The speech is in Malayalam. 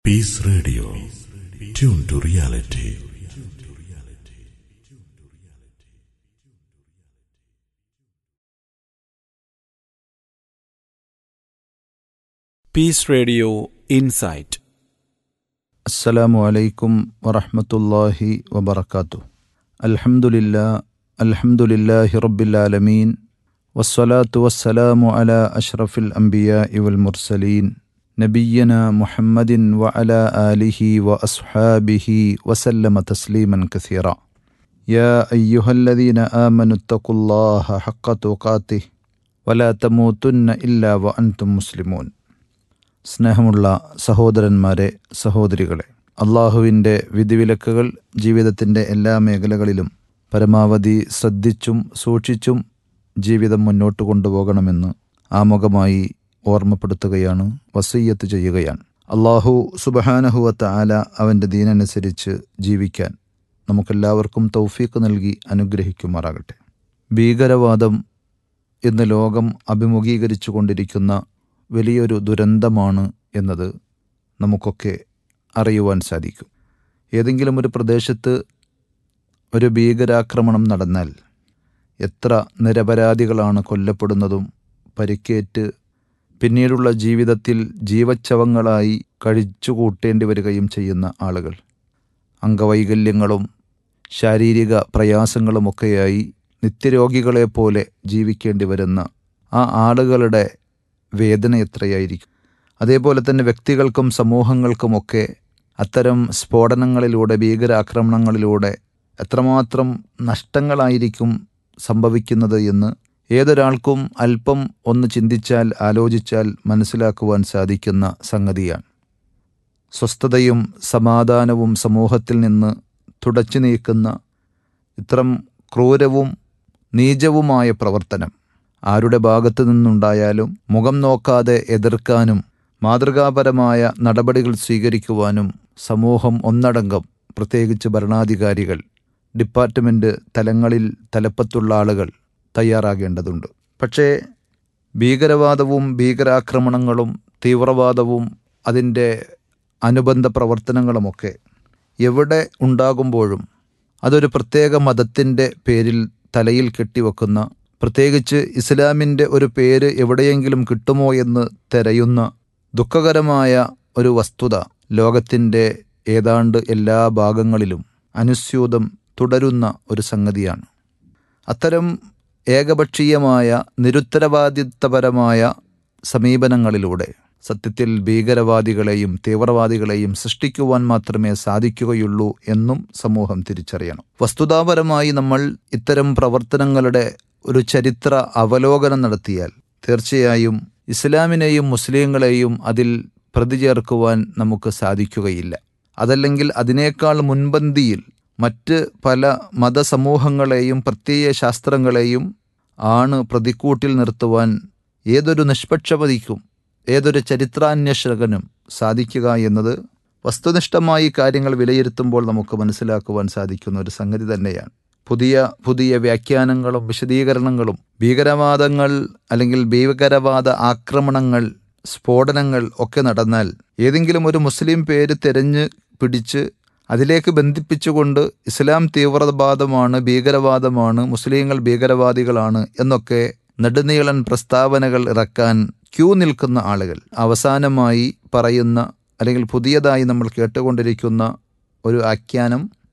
Peace Radio. Tune to reality. Peace radio insight അസ്സലാമു അലൈക്കും വറഹ്മത്തുള്ളാഹി വബറകാതുഹു അൽഹംദുലില്ലാ അൽഹംദുലില്ലാഹി റബ്ബിൽ ആലമീൻ വസ്സലാത്തു വസ്സലാമു അലാ അഷ്റഫിൽ അംബിയാഇ വൽ മുർസലീൻ നബിയ്യന മുഹമ്മദിൻ വഅലാ ആലിഹി വഅസ്ഹാബിഹി വസല്ലമ തസ്ലീമൻ കസീറ യാ അയ്യുഹല്ലദീന ആമനു ഇത്തഖുല്ലാഹ ഹഖ്ക തുഖാതിഹി വലാ തമൂതുന്ന ഇല്ലാ വഅൻതും മുസ്ലിമൂൻ സ്നേഹമുള്ള സഹോദരന്മാരെ സഹോദരികളെ അള്ളാഹുവിൻ്റെ വിധിവിലക്കുകൾ ജീവിതത്തിൻ്റെ എല്ലാ മേഖലകളിലും പരമാവധി ശ്രദ്ധിച്ചും സൂക്ഷിച്ചും ജീവിതം മുന്നോട്ട് കൊണ്ടുപോകണമെന്ന് ആമുഖമായി ഓർമ്മപ്പെടുത്തുകയാണ് വസയ്യത്ത് ചെയ്യുകയാണ് അള്ളാഹു സുബഹാനഹുവത്ത ആല അവൻ്റെ ദീനനുസരിച്ച് ജീവിക്കാൻ നമുക്കെല്ലാവർക്കും തൗഫീക്ക് നൽകി അനുഗ്രഹിക്കുമാറാകട്ടെ ഭീകരവാദം ഇന്ന് ലോകം അഭിമുഖീകരിച്ചു കൊണ്ടിരിക്കുന്ന വലിയൊരു ദുരന്തമാണ് എന്നത് നമുക്കൊക്കെ അറിയുവാൻ സാധിക്കും ഏതെങ്കിലും ഒരു പ്രദേശത്ത് ഒരു ഭീകരാക്രമണം നടന്നാൽ എത്ര നിരപരാധികളാണ് കൊല്ലപ്പെടുന്നതും പരിക്കേറ്റ് പിന്നീടുള്ള ജീവിതത്തിൽ ജീവച്ഛവങ്ങളായി കഴിച്ചുകൂട്ടേണ്ടി വരികയും ചെയ്യുന്ന ആളുകൾ അംഗവൈകല്യങ്ങളും ശാരീരിക പ്രയാസങ്ങളുമൊക്കെയായി നിത്യരോഗികളെപ്പോലെ ജീവിക്കേണ്ടി വരുന്ന ആ ആളുകളുടെ വേദന എത്രയായിരിക്കും അതേപോലെ തന്നെ വ്യക്തികൾക്കും സമൂഹങ്ങൾക്കുമൊക്കെ അത്തരം സ്ഫോടനങ്ങളിലൂടെ ഭീകരാക്രമണങ്ങളിലൂടെ എത്രമാത്രം നഷ്ടങ്ങളായിരിക്കും സംഭവിക്കുന്നത് എന്ന് ഏതൊരാൾക്കും അല്പം ഒന്ന് ചിന്തിച്ചാൽ ആലോചിച്ചാൽ മനസ്സിലാക്കുവാൻ സാധിക്കുന്ന സംഗതിയാണ് സ്വസ്ഥതയും സമാധാനവും സമൂഹത്തിൽ നിന്ന് തുടച്ചു നീക്കുന്ന ഇത്തരം ക്രൂരവും നീചവുമായ പ്രവർത്തനം ആരുടെ ഭാഗത്തു നിന്നുണ്ടായാലും മുഖം നോക്കാതെ എതിർക്കാനും മാതൃകാപരമായ നടപടികൾ സ്വീകരിക്കുവാനും സമൂഹം ഒന്നടങ്കം പ്രത്യേകിച്ച് ഭരണാധികാരികൾ ഡിപ്പാർട്ട്മെൻറ്റ് തലങ്ങളിൽ തലപ്പത്തുള്ള ആളുകൾ തയ്യാറാകേണ്ടതുണ്ട് പക്ഷേ ഭീകരവാദവും ഭീകരാക്രമണങ്ങളും തീവ്രവാദവും അതിൻ്റെ അനുബന്ധ പ്രവർത്തനങ്ങളുമൊക്കെ എവിടെ ഉണ്ടാകുമ്പോഴും അതൊരു പ്രത്യേക മതത്തിൻ്റെ പേരിൽ തലയിൽ കെട്ടിവെക്കുന്ന പ്രത്യേകിച്ച് ഇസ്ലാമിൻ്റെ ഒരു പേര് എവിടെയെങ്കിലും കിട്ടുമോ എന്ന് തെരയുന്ന ദുഃഖകരമായ ഒരു വസ്തുത ലോകത്തിൻ്റെ ഏതാണ്ട് എല്ലാ ഭാഗങ്ങളിലും അനുസ്യൂതം തുടരുന്ന ഒരു സംഗതിയാണ് അത്തരം ഏകപക്ഷീയമായ നിരുത്തരവാദിത്തപരമായ സമീപനങ്ങളിലൂടെ സത്യത്തിൽ ഭീകരവാദികളെയും തീവ്രവാദികളെയും സൃഷ്ടിക്കുവാൻ മാത്രമേ സാധിക്കുകയുള്ളൂ എന്നും സമൂഹം തിരിച്ചറിയണം വസ്തുതാപരമായി നമ്മൾ ഇത്തരം പ്രവർത്തനങ്ങളുടെ ഒരു ചരിത്ര അവലോകനം നടത്തിയാൽ തീർച്ചയായും ഇസ്ലാമിനെയും മുസ്ലിങ്ങളെയും അതിൽ പ്രതി ചേർക്കുവാൻ നമുക്ക് സാധിക്കുകയില്ല അതല്ലെങ്കിൽ അതിനേക്കാൾ മുൻപന്തിയിൽ മറ്റ് പല മതസമൂഹങ്ങളെയും പ്രത്യയ ശാസ്ത്രങ്ങളെയും ആണ് പ്രതിക്കൂട്ടിൽ നിർത്തുവാൻ ഏതൊരു നിഷ്പക്ഷപതിക്കും ഏതൊരു ചരിത്രാന്വേഷകനും സാധിക്കുക എന്നത് വസ്തുനിഷ്ഠമായി കാര്യങ്ങൾ വിലയിരുത്തുമ്പോൾ നമുക്ക് മനസ്സിലാക്കുവാൻ സാധിക്കുന്ന ഒരു സംഗതി തന്നെയാണ് പുതിയ പുതിയ വ്യാഖ്യാനങ്ങളും വിശദീകരണങ്ങളും ഭീകരവാദങ്ങൾ അല്ലെങ്കിൽ ഭീകരവാദ ആക്രമണങ്ങൾ സ്ഫോടനങ്ങൾ ഒക്കെ നടന്നാൽ ഏതെങ്കിലും ഒരു മുസ്ലിം പേര് തിരഞ്ഞ് പിടിച്ച് അതിലേക്ക് ബന്ധിപ്പിച്ചുകൊണ്ട് ഇസ്ലാം തീവ്രവാദമാണ് ഭീകരവാദമാണ് മുസ്ലിങ്ങൾ ഭീകരവാദികളാണ് എന്നൊക്കെ നെടുനീളൻ പ്രസ്താവനകൾ ഇറക്കാൻ ക്യൂ നിൽക്കുന്ന ആളുകൾ അവസാനമായി പറയുന്ന അല്ലെങ്കിൽ പുതിയതായി നമ്മൾ കേട്ടുകൊണ്ടിരിക്കുന്ന ഒരു ആഖ്യാനം